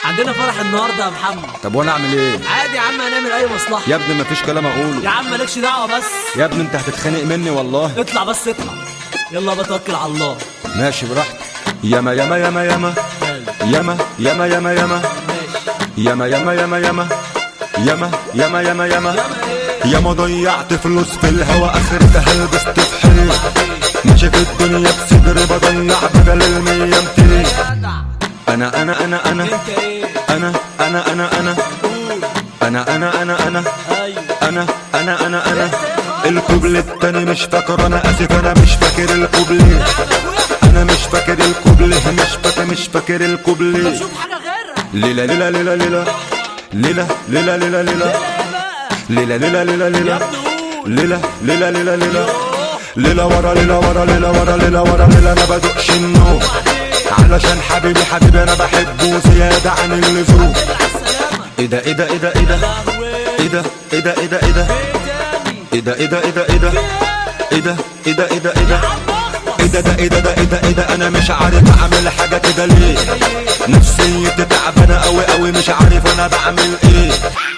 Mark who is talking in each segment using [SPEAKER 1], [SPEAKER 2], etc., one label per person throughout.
[SPEAKER 1] عندنا فرح النهارده يا محمد
[SPEAKER 2] طب وانا اعمل ايه
[SPEAKER 1] عادي يا عم هنعمل اي مصلحه
[SPEAKER 2] يا ابني مفيش كلام
[SPEAKER 1] يا
[SPEAKER 2] اقوله
[SPEAKER 1] عم مالكش دعوه بس
[SPEAKER 2] يا ابني انت هتتخانق مني والله
[SPEAKER 1] اطلع بس اطلع يلا بتوكل على الله
[SPEAKER 2] ماشي براحتك ياما ياما ياما ياما
[SPEAKER 1] يلا
[SPEAKER 2] ياما ياما ياما ياما
[SPEAKER 1] ماشي
[SPEAKER 2] ياما ياما ياما ياما ياما ياما ياما ياما ياما ضيعت فلوس في الهوا اخرتها لبست في حيط ماشي في الدنيا بصدري بضيع بدل المية ميتين
[SPEAKER 1] جدع
[SPEAKER 2] انا انا انا انا
[SPEAKER 1] انت ايه
[SPEAKER 2] انا انا انا انا
[SPEAKER 1] قول
[SPEAKER 2] انا انا انا انا
[SPEAKER 1] ايوه
[SPEAKER 2] انا انا انا انا الكوبل التاني مش فاكر انا اسف انا مش فاكر الكوبلي انا مش فاكر الكوبلي مش فاكر مش فاكر الكوبلي
[SPEAKER 1] شوف حاجه غيرها
[SPEAKER 2] ليلة ليلة ليلة ليلة ليلة ليلة ليلة ليلة
[SPEAKER 1] ايه بقى
[SPEAKER 2] ليلة ليلة ليلة
[SPEAKER 1] يا
[SPEAKER 2] ليلة
[SPEAKER 1] ابني قول
[SPEAKER 2] ليلة ليلة ليلة ليلة ليلة ورا ليلة ورا ليلة ورا ليلة ورا ليلة انا بدقش النوم علشان حبيبي حبيبي انا بحبه زيادة عن اللزوم
[SPEAKER 1] على السلامه
[SPEAKER 2] ايه ده ايه ده ايه ده ايه ده
[SPEAKER 1] لهوي
[SPEAKER 2] ايه ده ايه ده ايه ده ايه ده
[SPEAKER 1] ايه تاني
[SPEAKER 2] ايه ده ايه ده ايه ده ايه ده ايه ده ايه ده ايه ده ايه ده ايه ده ده ايه ده ده ايه ده ايه ده انا مش عارف اعمل حاجه كده ليه نفسيتي تعبانه قوي قوي مش عارف انا بعمل ايه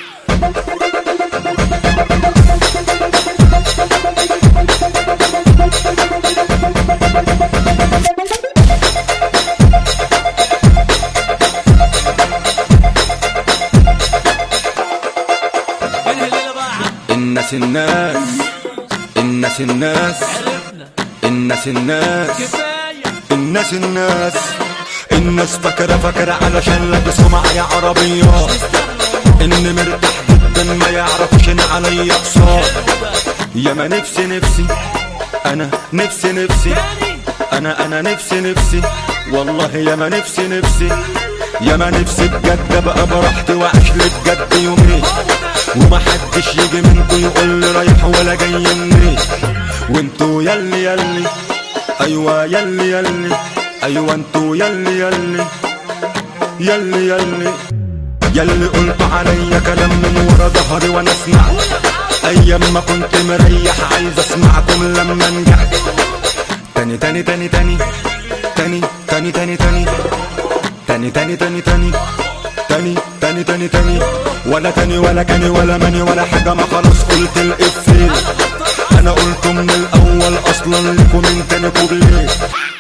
[SPEAKER 1] انهي الليله بقى يا عم
[SPEAKER 2] الناس الناس الناس الناس
[SPEAKER 1] عرفنا
[SPEAKER 2] الناس الناس
[SPEAKER 1] كفايه
[SPEAKER 2] الناس الناس الناس فاكرة فاكرة علشان لابسوا معايا عربيات اني مرتاح جدا ما يعرفوش ان عليا اقساط ياما نفسي نفسي انا نفسي نفسي انا انا نفسي نفسي والله ياما نفسي نفسي ياما نفسي بجد ابقى براحتي واعيش لي بجد يومين ومحدش يجي منكم يقول لي رايح ولا جاي منين وانتوا يلي يلي ايوه يلي يلي ايوه انتوا يلي يلي يلي يلي يلي قلت عليا كلام من ورا ظهري وانا سمعت ايام ما كنت مريح عايز اسمعكم لما نجحت تاني تاني تاني تاني تاني تاني تاني تاني تاني تاني تاني تاني تاني تاني تاني تاني ولا تاني ولا كاني ولا ماني ولا حاجة ما خلاص قلت الإفيه أنا قلته من الأول أصلا لكم من تاني كوبليه